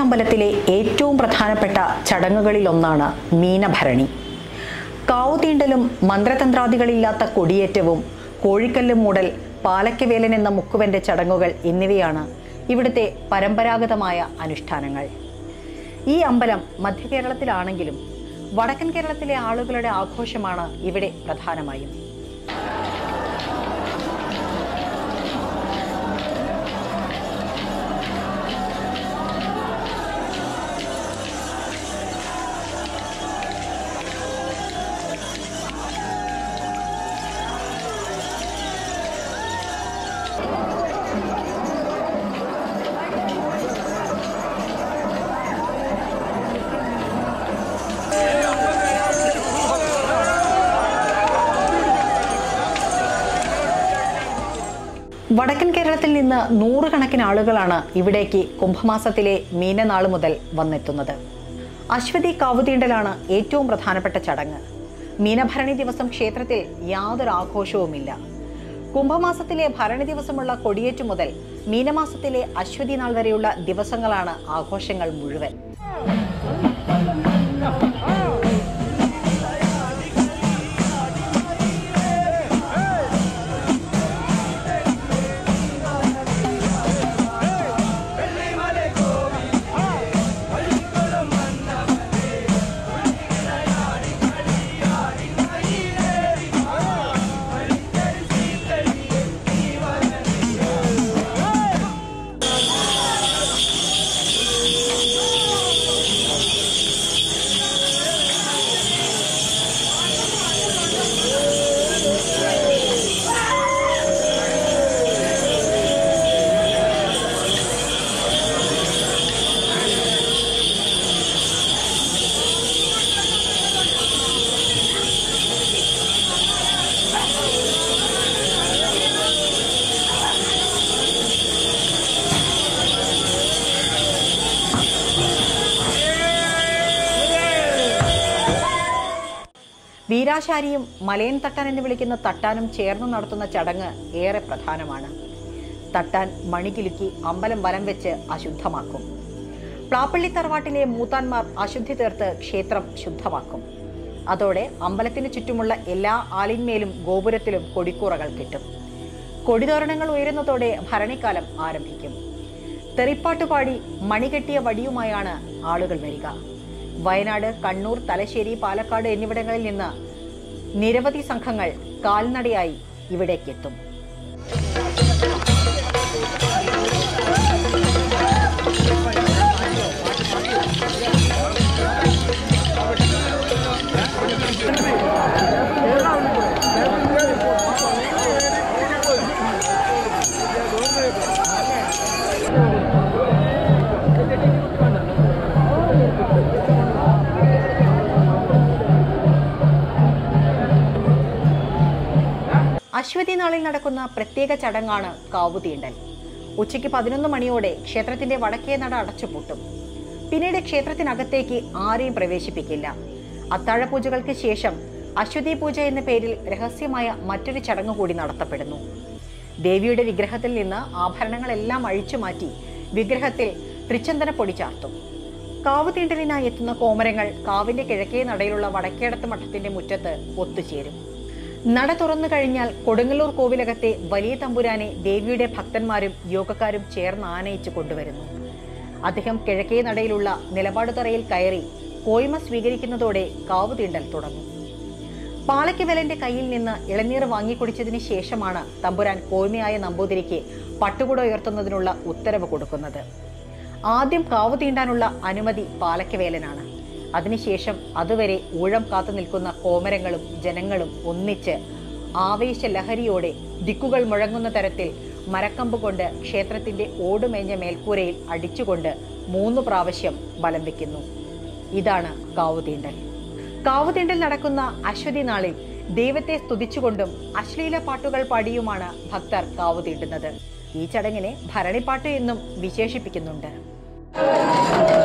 അമ്പലത്തിലെ ഏറ്റവും പ്രധാനപ്പെട്ട ചടങ്ങുകളിലൊന്നാണ് മീനഭരണി കാവുതീണ്ടലും മന്ത്രതന്ത്രാദികളില്ലാത്ത കൊടിയേറ്റവും കോഴിക്കല്ല് മൂടൽ പാലക്കവേലൻ എന്ന മുക്കുവന്റെ ചടങ്ങുകൾ എന്നിവയാണ് ഇവിടുത്തെ പരമ്പരാഗതമായ അനുഷ്ഠാനങ്ങൾ ഈ അമ്പലം മധ്യകേരളത്തിലാണെങ്കിലും വടക്കൻ കേരളത്തിലെ ആളുകളുടെ ആഘോഷമാണ് ഇവിടെ പ്രധാനമായും വടക്കൻ കേരളത്തിൽ നിന്ന് നൂറുകണക്കിന് ആളുകളാണ് ഇവിടേക്ക് കുംഭമാസത്തിലെ മീനനാൾ മുതൽ വന്നെത്തുന്നത് അശ്വതി കാവുതീണ്ടലാണ് ഏറ്റവും പ്രധാനപ്പെട്ട ചടങ്ങ് മീനഭരണി ദിവസം ക്ഷേത്രത്തിൽ യാതൊരു ആഘോഷവുമില്ല കുംഭമാസത്തിലെ ഭരണി ദിവസമുള്ള കൊടിയേറ്റു മുതൽ മീനമാസത്തിലെ അശ്വതി നാൾ വരെയുള്ള ദിവസങ്ങളാണ് ആഘോഷങ്ങൾ മുഴുവൻ വീരാശാരിയും മലയൻ തട്ടാൻ എന്ന് വിളിക്കുന്ന തട്ടാനും ചേർന്ന് നടത്തുന്ന ചടങ്ങ് ഏറെ പ്രധാനമാണ് തട്ടാൻ മണികിലുക്കി അമ്പലം വലം വെച്ച് അശുദ്ധമാക്കും പ്ലാപ്പള്ളി തറവാട്ടിലെ മൂത്താന്മാർ അശുദ്ധി തീർത്ത് ക്ഷേത്രം ശുദ്ധമാക്കും അതോടെ അമ്പലത്തിന് ചുറ്റുമുള്ള എല്ലാ ആലിന്മേലും ഗോപുരത്തിലും കൊടിക്കൂറകൾ കിട്ടും കൊടിതോരണങ്ങൾ ഉയരുന്നതോടെ ഭരണിക്കാലം ആരംഭിക്കും തെറിപ്പാട്ട് പാടി മണികെട്ടിയ വടിയുമായാണ് ആളുകൾ വരിക വയനാട് കണ്ണൂർ തലശ്ശേരി പാലക്കാട് എന്നിവിടങ്ങളിൽ നിന്ന് നിരവധി സംഘങ്ങൾ കാൽനടയായി ഇവിടേക്കെത്തും അശ്വതി നാളിൽ നടക്കുന്ന പ്രത്യേക ചടങ്ങാണ് കാവുതീണ്ടൽ ഉച്ചയ്ക്ക് പതിനൊന്ന് മണിയോടെ ക്ഷേത്രത്തിന്റെ വടക്കേ നട അടച്ചുപൂട്ടും പിന്നീട് ക്ഷേത്രത്തിനകത്തേക്ക് ആരെയും പ്രവേശിപ്പിക്കില്ല അത്താഴ പൂജകൾക്ക് ശേഷം അശ്വതി പൂജ എന്ന പേരിൽ രഹസ്യമായ മറ്റൊരു ചടങ്ങ് കൂടി നടത്തപ്പെടുന്നു ദേവിയുടെ വിഗ്രഹത്തിൽ നിന്ന് ആഭരണങ്ങളെല്ലാം അഴിച്ചു മാറ്റി വിഗ്രഹത്തിൽ തൃച്ചന്ദന പൊടി ചാർത്തും കാവ് തീണ്ടലിനായി എത്തുന്ന കോമരങ്ങൾ കാവിന്റെ കിഴക്കേ നടയിലുള്ള വടക്കേടത്ത് മഠത്തിന്റെ മുറ്റത്ത് ഒത്തുചേരും നട തുറന്നു കഴിഞ്ഞാൽ കൊടുങ്ങല്ലൂർ കോവിലകത്തെ വലിയ തമ്പുരാനെ ദേവിയുടെ ഭക്തന്മാരും യോഗക്കാരും ചേർന്ന് ആനയിച്ചു കൊണ്ടുവരുന്നു അദ്ദേഹം കിഴക്കേ നടയിലുള്ള നിലപാട് തറയിൽ കയറി കോയ്മ സ്വീകരിക്കുന്നതോടെ കാവ് തീണ്ടൽ തുടങ്ങും പാലയ്ക്കവലന്റെ കയ്യിൽ നിന്ന് ഇളനീർ വാങ്ങിക്കുടിച്ചതിന് ശേഷമാണ് തമ്പുരാൻ കോയ്മയായ നമ്പൂതിരിക്ക് പട്ടുകുട ഉയർത്തുന്നതിനുള്ള ഉത്തരവ് കൊടുക്കുന്നത് ആദ്യം കാവ് തീണ്ടാനുള്ള അനുമതി പാലയ്ക്കവേലനാണ് അതിനുശേഷം അതുവരെ ഊഴം കാത്തു നിൽക്കുന്ന കോമരങ്ങളും ജനങ്ങളും ഒന്നിച്ച് ആവേശ ലഹരിയോടെ ദിക്കുകൾ മുഴങ്ങുന്ന തരത്തിൽ മരക്കമ്പ് കൊണ്ട് ക്ഷേത്രത്തിന്റെ ഓടുമേഞ്ഞ മേൽക്കൂരയിൽ അടിച്ചുകൊണ്ട് മൂന്ന് പ്രാവശ്യം വലം വെക്കുന്നു ഇതാണ് കാവുതീണ്ടൽ കാവുതീണ്ടൽ നടക്കുന്ന അശ്വതി നാളിൽ ദൈവത്തെ സ്തുതിച്ചുകൊണ്ടും അശ്ലീല പാട്ടുകൾ പാടിയുമാണ് ഭക്തർ കാവുതീണ്ടുന്നത് ഈ ചടങ്ങിനെ ഭരണിപ്പാട്ട് എന്നും വിശേഷിപ്പിക്കുന്നുണ്ട്